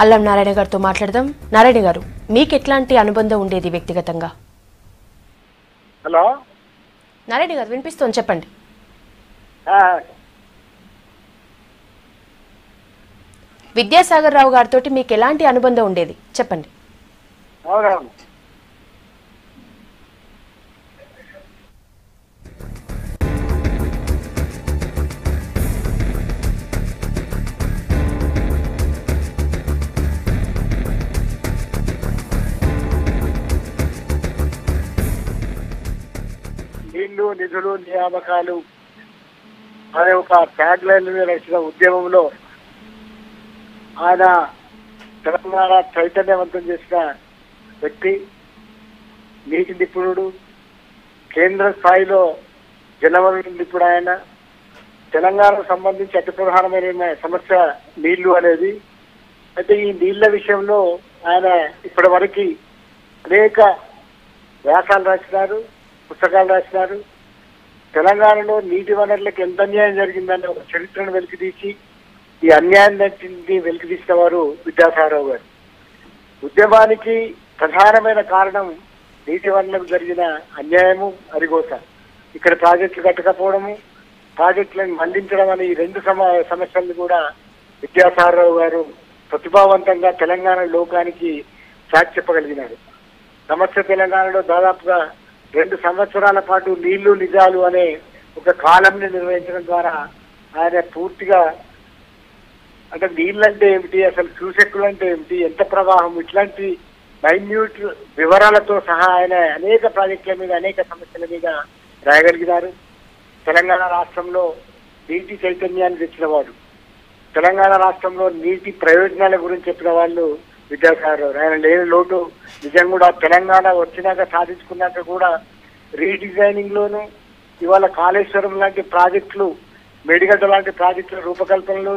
అల్లం నారాయణ గారితో మాట్లాడదాం నారాయణ గారు మీకు ఎట్లాంటి అనుబంధం ఉండేది వ్యక్తిగతంగా హలో నారాయణ గారు వినిపిస్తోంది చెప్పండి ఆ, విద్యాసాగర్ రావు గారితో మీకు ఎలాంటి అనుబంధం ఉండేది చెప్పండి అవునవును నీళ్లు నిధులు నియామకాలు అనే ఒక ట్యాగ్ లైన్ మీద నడిచిన ఉద్యమంలో ఆయన తెలంగాణ చైతన్యవంతం చేసిన వ్యక్తి నీటి నిపుణుడు కేంద్ర స్థాయిలో జలవనరుల నిపుణుడు ఆయన తెలంగాణకు సంబంధించి అతి ప్రధానమైన సమస్య నీళ్లు అనేది అయితే ఈ నీళ్ల విషయంలో ఆయన ఇప్పటి వరకు అనేక వ్యాసాలు రాసినారు పుస్తకాలు రాసినారు తెలంగాణలో నీటి వనరులకు ఎంత అన్యాయం జరిగిందని ఒక చరిత్రను వెలికితీసి ఈ అన్యాయాన్ని వెలికితీసిన వారు విద్యాసాగరరావు గారు ఉద్యమానికి ప్రధానమైన కారణం నీటి వనరులకు జరిగిన అన్యాయము అరిగోస ఇక్కడ ప్రాజెక్టులు కట్టకపోవడము ప్రాజెక్టులను మళ్లించడం అనే ఈ రెండు సమ సమస్యలను కూడా విద్యాసాగరరావు గారు ప్రతిభావంతంగా తెలంగాణ లోకానికి సాక్షి చెప్పగలిగినారు సమస్య తెలంగాణలో దాదాపుగా రెండు సంవత్సరాల పాటు నీళ్లు నిజాలు అనే ఒక కాలంని నిర్వహించడం ద్వారా ఆయన పూర్తిగా అంటే నీళ్ళంటే ఏమిటి అసలు క్యూసెక్కులు అంటే ఏమిటి ఎంత ప్రవాహం ఇట్లాంటి మైన్యూట్ వివరాలతో సహా ఆయన అనేక ప్రాజెక్టుల మీద అనేక సమస్యల మీద రాయగలిగినారు తెలంగాణ రాష్ట్రంలో నీటి చైతన్యాన్ని తెచ్చినవాడు తెలంగాణ రాష్ట్రంలో నీటి ప్రయోజనాల గురించి చెప్పిన వాళ్ళు విద్యాసాగర్ రావు. ఆయన లేని లోటు నిజం కూడా తెలంగాణ వచ్చినాక సాధించుకున్నాక కూడా రీడిజైనింగ్ లోను ఇవాళ కాళేశ్వరం లాంటి ప్రాజెక్టులు మేడిగడ్డ లాంటి ప్రాజెక్టుల రూపకల్పనలో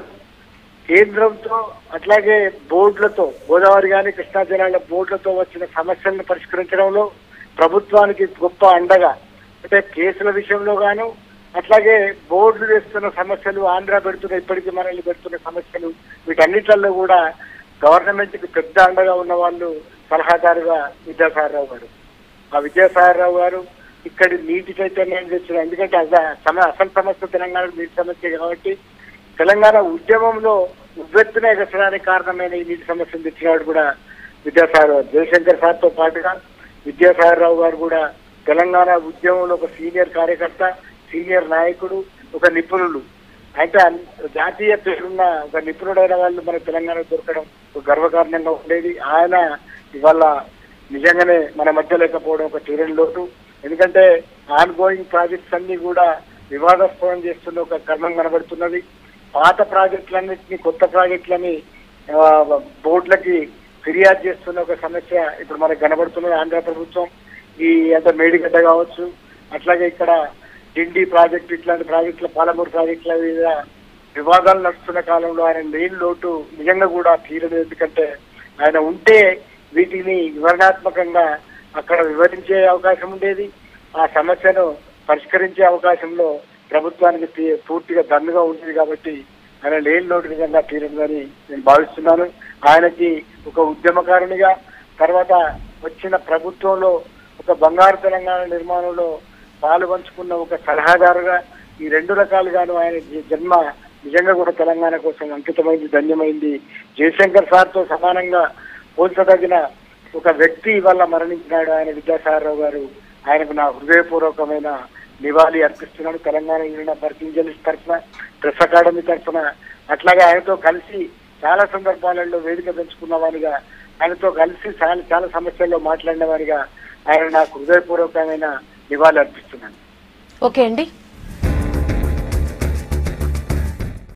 కేంద్రంతో అట్లాగే బోర్డులతో గోదావరి గాని కృష్ణా జిల్లాల బోర్డులతో వచ్చిన సమస్యలను పరిష్కరించడంలో ప్రభుత్వానికి గొప్ప అండగా అంటే కేసుల విషయంలో గాను అట్లాగే బోర్డులు వేస్తున్న సమస్యలు ఆంధ్ర పెడుతున్న ఇప్పటికీ మనల్ని పెడుతున్న సమస్యలు వీటన్నిటిలో కూడా గవర్నమెంట్ కి పెద్ద అండగా ఉన్న వాళ్ళు సలహాదారుగా విద్యాసాగరరావు గారు ఆ విద్యాసాగరరావు గారు ఇక్కడి నీటి చైతన్యం తెచ్చిన ఎందుకంటే అస- సమ- అసలు సమస్య తెలంగాణ నీటి సమస్య కాబట్టి తెలంగాణ ఉద్యమంలో ఉవ్వెత్తున ఎగసడానికి కారణమైన ఈ నీటి సమస్యను తెచ్చినాడు కూడా విద్యాసాగర్ రావు. జయశంకర్ సార్ తో పాటుగా విద్యాసాగర్ రావు గారు కూడా తెలంగాణ ఉద్యమంలో ఒక సీనియర్ కార్యకర్త సీనియర్ నాయకుడు ఒక నిపుణులు అయితే అన్- జాతీయ పేరున్న ఒక నిపుణుడైన వాళ్ళు మన తెలంగాణ దొరకడం ఒక గర్వకారణంగా ఉండేది ఆయన ఇవాళ నిజంగానే మన మధ్య లేకపోవడం ఒక తీరని లోటు ఎందుకంటే ఆన్ గోయింగ్ ప్రాజెక్ట్స్ అన్ని కూడా వివాదాస్పదం చేస్తున్న ఒక క్రమం కనబడుతున్నది పాత ప్రాజెక్టులన్నింటినీ కొత్త ప్రాజెక్టులని ఆ, బోర్డులకి ఫిర్యాదు చేస్తున్న ఒక సమస్య ఇప్పుడు మనకు కనబడుతున్నది ఆంధ్ర ప్రభుత్వం ఈ అంటే మేడిగడ్డ కావచ్చు అట్లాగే ఇక్కడ డిండి ప్రాజెక్టు ఇట్లాంటి ప్రాజెక్టుల పాలమూరు ప్రాజెక్టుల మీద వివాదాలు నడుస్తున్న కాలంలో ఆయన మెయిన్ లోటు నిజంగా కూడా తీరదు ఎందుకంటే ఆయన ఉంటే వీటిని వివరణాత్మకంగా అక్కడ వివరించే అవకాశం ఉండేది ఆ సమస్యను పరిష్కరించే అవకాశంలో ప్రభుత్వానికి తీ- పూర్తిగా దన్నుగా ఉండేది కాబట్టి ఆయన లేని లోటు నిజంగా తీరదని నేను భావిస్తున్నాను ఆయనకి ఒక ఉద్యమకారునిగా తర్వాత వచ్చిన ప్రభుత్వంలో ఒక బంగారు తెలంగాణ నిర్మాణంలో పాలు పంచుకున్న ఒక సలహాదారుగా ఈ రెండు రకాలుగాను ఆయన జ- జన్మ నిజంగా కూడా తెలంగాణ కోసం అంకితమైంది ధన్యమైంది జయశంకర్ సార్ తో సమానంగా పోల్చదగిన ఒక వ్యక్తి వల్ల మరణించినాడు ఆయన విద్యాసాగరరావు గారు ఆయనకు నా హృదయపూర్వకమైన నివాళి అర్పిస్తున్నాను Telangana union of working journalist తరఫున ప్రెస్ అకాడమీ తరఫున అట్లాగే ఆయనతో కలిసి చాలా సందర్భాలలో వేదిక పెంచుకున్న వారిగా ఆయనతో కలిసి చాలా చాలా సమస్యల్లో మాట్లాడిన వారిగా ఆయన నాకు హృదయపూర్వకమైన నివాళి అర్పిస్తున్నాను ఓకే అండి